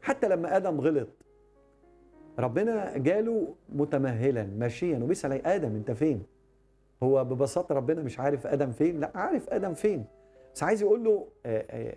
حتى لما ادم غلط ربنا جاله متمهلا ماشيا وبيسال ادم انت فين هو ببساطه ربنا مش عارف ادم فين لا عارف ادم فين بس عايز يقول له آه، آه،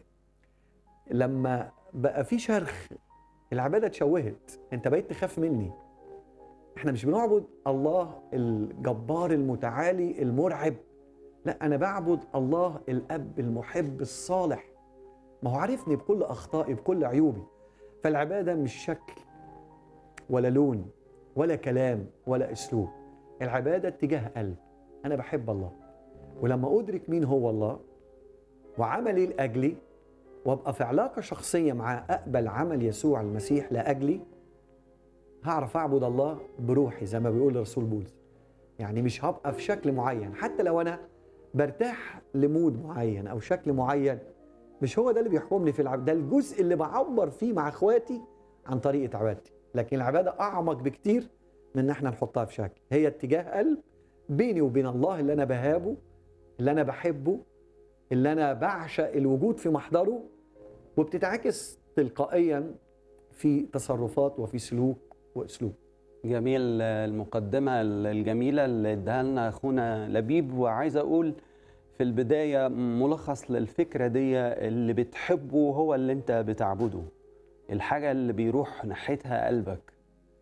لما بقى في شرخ العباده اتشوهت انت بقيت تخاف مني احنا مش بنعبد الله الجبار المتعالي المرعب لا انا بعبد الله الاب المحب الصالح ما هو عارفني بكل اخطائي بكل عيوبي فالعباده مش شكل ولا لون ولا كلام ولا اسلوب العباده اتجاه قلب انا بحب الله ولما ادرك مين هو الله وعملي لاجلي وابقى في علاقه شخصيه معاه اقبل عمل يسوع المسيح لاجلي هعرف اعبد الله بروحي زي ما بيقول الرسول بولس يعني مش هبقى في شكل معين حتى لو انا برتاح لمود معين او شكل معين مش هو ده اللي بيحكمني في العباده ده الجزء اللي بعبر فيه مع اخواتي عن طريقه عبادتي لكن العباده اعمق بكتير من ان احنا نحطها في شكل هي اتجاه قلب بيني وبين الله اللي انا بهابه اللي انا بحبه اللي انا بعشق الوجود في محضره وبتتعكس تلقائيا في تصرفات وفي سلوك واسلوب جميل المقدمة الجميلة اللي اداها لنا أخونا لبيب وعايز أقول في البداية ملخص للفكرة دي اللي بتحبه هو اللي أنت بتعبده الحاجة اللي بيروح ناحيتها قلبك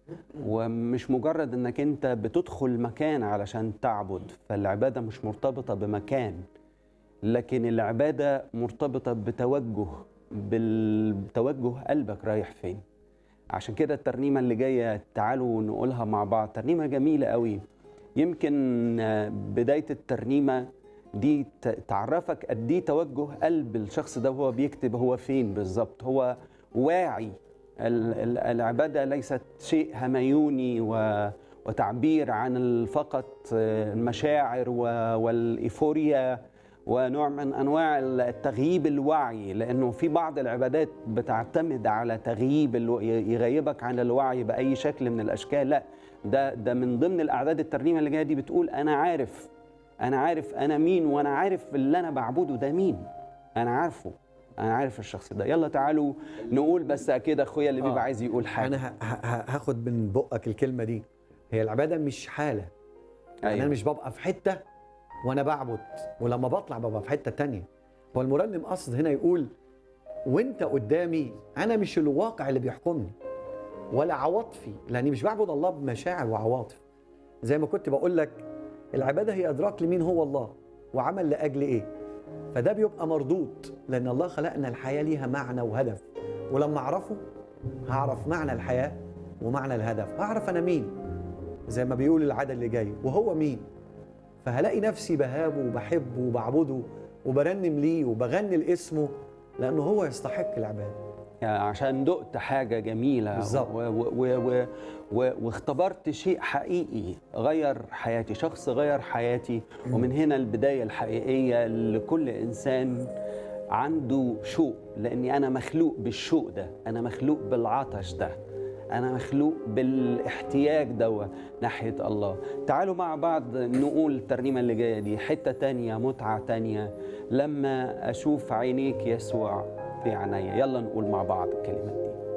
ومش مجرد أنك أنت بتدخل مكان علشان تعبد فالعبادة مش مرتبطة بمكان لكن العبادة مرتبطة بتوجه بالتوجه قلبك رايح فين عشان كده الترنيمة اللي جاية تعالوا نقولها مع بعض ترنيمة جميلة قوي يمكن آه، بداية الترنيمة دي ت- تعرفك قد ايه توجه قلب الشخص ده وهو بيكتب هو فين بالظبط هو واعي ال- ال- العبادة ليست شيء هميوني و وتعبير عن فقط آه، المشاعر و- والإيفوريا ونوع من انواع التغييب الوعي لانه في بعض العبادات بتعتمد على تغييب الو... يغيبك عن الوعي باي شكل من الاشكال لا ده ده من ضمن الاعداد الترنيمه اللي جايه دي بتقول انا عارف انا عارف انا مين وانا عارف اللي انا بعبده ده مين انا عارفه انا عارف الشخص ده يلا تعالوا نقول بس كده اخويا اللي بيبقى آه. عايز يقول حاجه انا ه- ه- هاخد من بقك الكلمه دي هي العباده مش حاله يعني انا مش ببقى في حته وانا بعبد ولما بطلع ببقى في حته تانية هو المرنم قصد هنا يقول وانت قدامي انا مش الواقع اللي بيحكمني ولا عواطفي لاني مش بعبد الله بمشاعر وعواطف زي ما كنت بقول لك العباده هي ادراك لمين هو الله وعمل لاجل ايه فده بيبقى مردود لان الله خلقنا الحياه ليها معنى وهدف ولما اعرفه هعرف معنى الحياه ومعنى الهدف هعرف انا مين زي ما بيقول العدد اللي جاي وهو مين فهلاقي نفسي بهابه وبحبه وبعبده وبرنم ليه وبغني لاسمه لانه هو يستحق العباده يعني عشان دقت حاجة جميلة بالظبط. و- و- و- و- و- واختبرت شيء حقيقي غير حياتي شخص غير حياتي ومن هنا البداية الحقيقية لكل إنسان عنده شوق لأني أنا مخلوق بالشوق ده أنا مخلوق بالعطش ده أنا مخلوق بالاحتياج دوا ناحية الله تعالوا مع بعض نقول الترنيمة اللي جاية دي حتة تانية متعة تانية لما أشوف عينيك يسوع في عينيا يلا نقول مع بعض الكلمات دي